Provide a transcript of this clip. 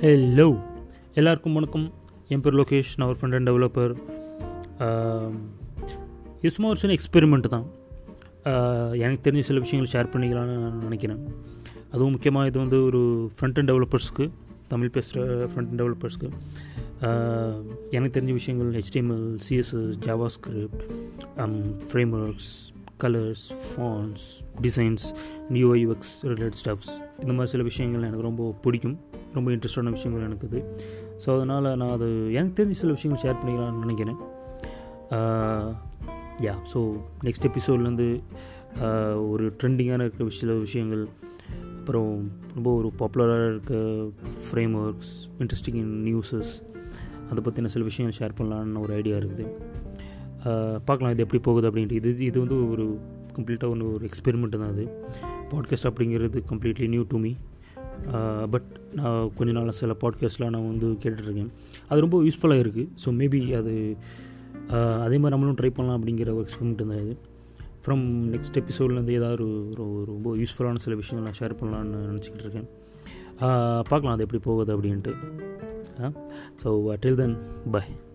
hello எல்லாருக்கும் வணக்கம் என் பேர் லோகேஷ் நான் ஒரு ஃப்ரண்ட் அண்ட் டெவலப்பர் இது சும்மா ஒரு சின்ன எக்ஸ்பெரிமெண்ட் தான் ஆஹ் எனக்கு தெரிஞ்ச சில விஷயங்கள் ஷேர் பண்ணிக்கலாம்னு நான் நினைக்கிறேன் அதுவும் முக்கியமாக இது வந்து ஒரு ஃப்ரண்ட் அண்ட் டெவலப்பர்ஸ்க்கு தமிழ் பேசுகிற ஃப்ரண்ட் அண்ட் டெவலப்பர்ஸ்க்கு எனக்கு தெரிஞ்ச விஷயங்கள் HTML CSS JavaScript frameworks colours fonts designs UI UX related stuffs இந்த மாதிரி சில விஷயங்கள் எனக்கு ரொம்ப பிடிக்கும் ரொம்ப இன்ட்ரெஸ்டான விஷயங்கள் எனக்கு இது ஸோ அதனால் நான் அது எனக்கு தெரிஞ்ச சில விஷயங்கள் ஷேர் பண்ணிக்கலாம்னு நினைக்கிறேன் யா ஸோ நெக்ஸ்ட் எபிசோட்லேருந்து ஒரு ட்ரெண்டிங்கான இருக்கிற சில விஷயங்கள் அப்புறம் ரொம்ப ஒரு பாப்புலராக இருக்க frameworks interesting in newses அதை பற்றின சில விஷயங்கள் ஷேர் பண்ணலான்னு ஒரு ஐடியா இருக்குது ஆஹ் பார்க்கலாம் இது எப்படி போகுது அப்படின்ட்டு இது இது வந்து ஒரு கம்ப்ளீட்டாக ஒன்று ஒரு எக்ஸ்பெரிமெண்ட் தான் அது பாட்காஸ்ட் அப்படிங்கிறது completely new to me but நான் கொஞ்ச நாளாக சில பாட்காஸ்ட்லாம் நான் வந்து கேட்டுட்ருக்கேன் அது ரொம்ப யூஸ்ஃபுல்லாக இருக்குது ஸோ மேபி அது ஆஹ் அதே மாதிரி நம்மளும் ட்ரை பண்ணலாம் அப்படிங்கிற ஒரு எக்ஸ்பெரிமெண்ட் தான் இது ஃப்ரம் நெக்ஸ்ட் எபிசோட்லேருந்து ஏதாவது ஒரு ஒரு ரொம்ப யூஸ்ஃபுல்லான சில விஷயங்கள் நான் ஷேர் பண்ணலான்னு நினச்சிக்கிட்டு இருக்கேன் ஆஹ் பார்க்கலாம் அது எப்படி போகுது அப்படின்ட்டு ஸோ டில் தென் பை